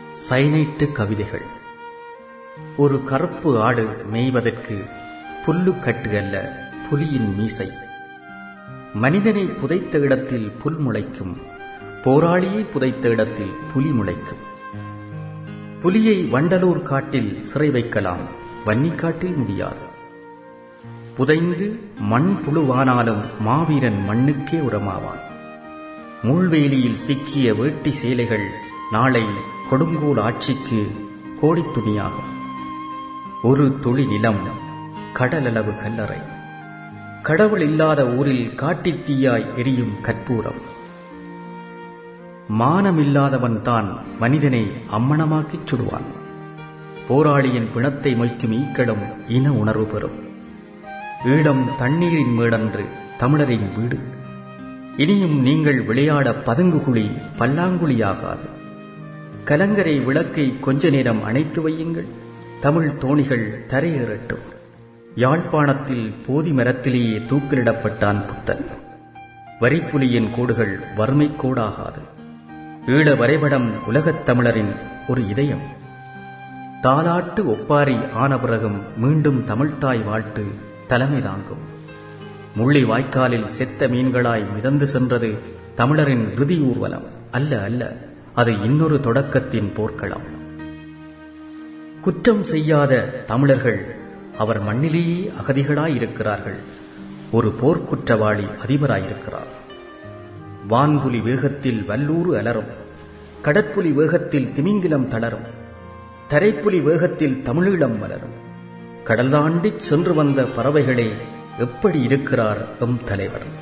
சைனைட்டு கவிதைகள் ஒரு கருப்பு ஆடு மேய்வதற்கு புல்லு கட்டு அல்ல புலியின் மீசை மனிதனை புதைத்த இடத்தில் புல் முளைக்கும் போராளியை புதைத்த இடத்தில் புலி முளைக்கும் புலியை வண்டலூர் காட்டில் சிறை வைக்கலாம் வன்னிக்காட்டில் முடியாது புதைந்து மண் புழுவானாலும் மாவீரன் மண்ணுக்கே உரமாவான் முள்வேலியில் சிக்கிய வேட்டி சேலைகள் நாளை கொடுங்கோல் ஆட்சிக்கு கோடித் துணியாகும் ஒரு துளி நிலம் கடலளவு கல்லறை கடவுள் இல்லாத ஊரில் காட்டித் தீயாய் எரியும் கற்பூரம் மானமில்லாதவன் தான் மனிதனை அம்மணமாக்கிச் சுடுவான் போராளியின் பிணத்தை மொய்க்கும் ஈக்களும் இன உணர்வு பெறும் ஈழம் தண்ணீரின் மேடன்று தமிழரின் வீடு இனியும் நீங்கள் விளையாட பதுங்குகுழி பல்லாங்குழியாகாது கலங்கரை விளக்கை கொஞ்ச நேரம் அணைத்து வையுங்கள் தமிழ் தோணிகள் தரையேறட்டும் யாழ்ப்பாணத்தில் போதி மரத்திலேயே தூக்கிலிடப்பட்டான் புத்தன் வரிப்புலியின் கோடுகள் வறுமை கோடாகாது ஈழ வரைபடம் உலகத் தமிழரின் ஒரு இதயம் தாலாட்டு ஒப்பாரி ஆன பிறகும் மீண்டும் தமிழ்த்தாய் வாழ்த்து தலைமை தாங்கும் முள்ளி வாய்க்காலில் செத்த மீன்களாய் மிதந்து சென்றது தமிழரின் இறுதி ஊர்வலம் அல்ல அல்ல அது இன்னொரு தொடக்கத்தின் போர்க்களம் குற்றம் செய்யாத தமிழர்கள் அவர் மண்ணிலேயே அகதிகளாயிருக்கிறார்கள் ஒரு போர்க்குற்றவாளி அதிபராயிருக்கிறார் வான்புலி வேகத்தில் வல்லூறு அலரும் கடற்புலி வேகத்தில் திமிங்கிலம் தளரும் தரைப்புலி வேகத்தில் தமிழீழம் மலரும் கடல் தாண்டிச் சென்று வந்த பறவைகளே எப்படி இருக்கிறார் எம் தலைவர்